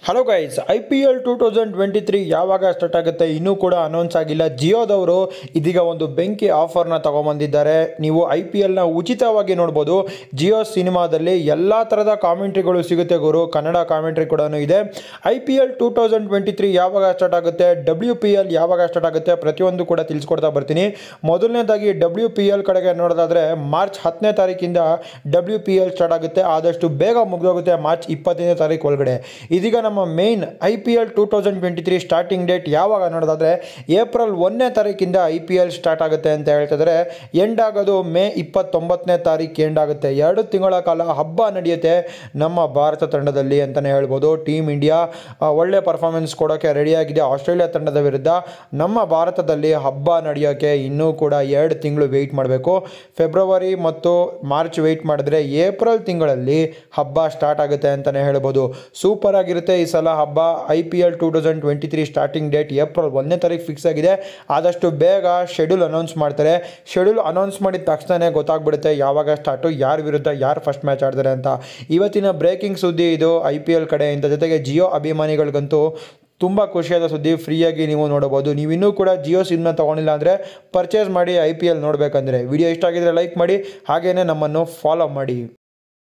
hello guys I P L two thousand twenty three ಯಾವಾಗ start ಆಗುತ್ತೆ ಇನ್ನೂ ಕೂಡ ಅನೌನ್ಸ್ ಆಗಿಲ್ಲ ಜಿಯೋದವರು ಇದೀಗ ಒಂದು ಬೆಂಕಿ ಆಫರ್ನ ತಗೊಂಬಂದಿದ್ದಾರೆ ನೀವು ಐ ಪಿ ಎಲ್ನ ಉಚಿತವಾಗಿ ನೋಡ್ಬೋದು ಜಿಯೋ ಸಿನಿಮಾದಲ್ಲಿ ಎಲ್ಲ ಥರದ ಕಾಮೆಂಟ್ರಿಗಳು ಸಿಗುತ್ತೆ ಗುರು ಕನ್ನಡ ಕಾಮೆಂಟ್ರಿ ಕೂಡ ಇದೆ I P L two thousand twenty three ಯಾವಾಗ ಸ್ಟಾರ್ಟ್ ಆಗುತ್ತೆ ಡಬ್ಲ್ಯೂ ಪಿ ಎಲ್ ಯಾವಾಗ ಸ್ಟಾರ್ಟ್ ಆಗುತ್ತೆ ಪ್ರತಿಯೊಂದು ಕೂಡ ತಿಳಿಸ್ಕೊಡ್ತಾ ಬರ್ತೀನಿ ಮೊದಲನೇದಾಗಿ ಡಬ್ಲ್ಯೂ ಪಿ ಎಲ್ ಕಡೆಗೆ ನೋಡೋದಾದ್ರೆ ಮಾರ್ಚ್ ಹತ್ತನೇ ತಾರೀಕಿಂದ ಡಬ್ಲ್ಯೂ ಪಿ ಎಲ್ ಸ್ಟಾರ್ಟ್ ಆಗುತ್ತೆ ಆದಷ್ಟು ಬೇಗ ಮುಗಿದೋಗುತ್ತೆ ಮಾರ್ಚ್ ಇಪ್ಪತ್ತನೇ ತಾರೀಕು ಒಳಗಡೆ ಇದೀಗ ನಮ್ಮ main I P L two thousand twenty three starting date ಯಾವಾಗ ನೋಡೋದಾದ್ರೆ ಏಪ್ರಿಲ್ ಒಂದನೇ ತಾರೀಕಿಂದ ಐ ಪಿ ಎಲ್ ಸ್ಟಾರ್ಟ್ ಆಗುತ್ತೆ ಅಂತ ಹೇಳ್ತಿದ್ರೆ ಎಂಡ್ ಆಗೋದು ಮೇ ಇಪ್ಪತ್ತೊಂಬತ್ತನೇ ತಾರೀಕು ಎಂಡ್ ಆಗುತ್ತೆ ಎರಡು ತಿಂಗಳ ಕಾಲ ಹಬ್ಬ ನಡೆಯುತ್ತೆ ನಮ್ಮ ಭಾರತ ತಂಡದಲ್ಲಿ ಅಂತಲೇ ಹೇಳ್ಬೋದು ಟೀಮ್ ಇಂಡಿಯಾ ಆ, ಒಳ್ಳೆ ಪರ್ಫಾರ್ಮೆನ್ಸ್ ಕೊಡೋಕ್ಕೆ ರೆಡಿಯಾಗಿದೆ ಆಸ್ಟ್ರೇಲಿಯಾ ತಂಡದ ವಿರುದ್ಧ ನಮ್ಮ ಭಾರತದಲ್ಲಿ ಹಬ್ಬ ನಡೆಯೋಕ್ಕೆ ಇನ್ನೂ ಕೂಡ ಎರಡು ತಿಂಗಳು ವೆಯ್ಟ್ ಮಾಡಬೇಕು ಫೆಬ್ರವರಿ ಮತ್ತು ಮಾರ್ಚ್ ವೆಯ್ಟ್ ಮಾಡಿದ್ರೆ ಏಪ್ರಿಲ್ ತಿಂಗಳಲ್ಲಿ ಹಬ್ಬ ಸ್ಟಾರ್ಟ್ ಆಗುತ್ತೆ ಅಂತಲೇ ಹೇಳ್ಬೋದು ಸೂಪರ್ ಆಗಿರುತ್ತೆ ಈ ಸಲ ಹಬ್ಬ I P L two thousand twenty three starting date April ಒಂದನೇ ತಾರೀಕು ಫಿಕ್ಸ್ ಆಗಿದೆ ಆದಷ್ಟು ಬೇಗ ಶೆಡ್ಯೂಲ್ ಅನೌನ್ಸ್ ಮಾಡ್ತಾರೆ ಶೆಡ್ಯೂಲ್ ಅನೌನ್ಸ್ ಮಾಡಿದ ತಕ್ಷಣ ಗೊತ್ತಾಗ್ಬಿಡುತ್ತೆ ಯಾವಾಗ ಸ್ಟಾರ್ಟು ಯಾರ ವಿರುದ್ಧ ಯಾರು ಫಸ್ಟ್ ಮ್ಯಾಚ್ ಆಡ್ತಾರೆ ಅಂತ ಇವತ್ತಿನ ಬ್ರೇಕಿಂಗ್ ಸುದ್ದಿ ಇದು ಐ ಪಿ ಎಲ್ ಕಡೆಯಿಂದ ಜೊತೆಗೆ ಜಿಯೋ ಅಭಿಮಾನಿಗಳಿಗಂತೂ ತುಂಬ ಖುಷಿಯಾದ ಸುದ್ದಿ ಫ್ರೀಯಾಗಿ ನೀವು ನೋಡಬಹುದು ನೀವು ಇನ್ನೂ ಕೂಡ ಜಿಯೋ ಸಿಮ್ನ ತೊಗೊಂಡಿಲ್ಲ ಅಂದರೆ ಪರ್ಚೇಸ್ ಮಾಡಿ ಐ ಪಿ ಎಲ್ ನೋಡಬೇಕಂದ್ರೆ ವಿಡಿಯೋ ಇಷ್ಟ ಆಗಿದ್ರೆ ಲೈಕ್ ಮಾಡಿ ಹಾಗೆಯೇ ನಮ್ಮನ್ನು ಫಾಲೋ ಮಾಡಿ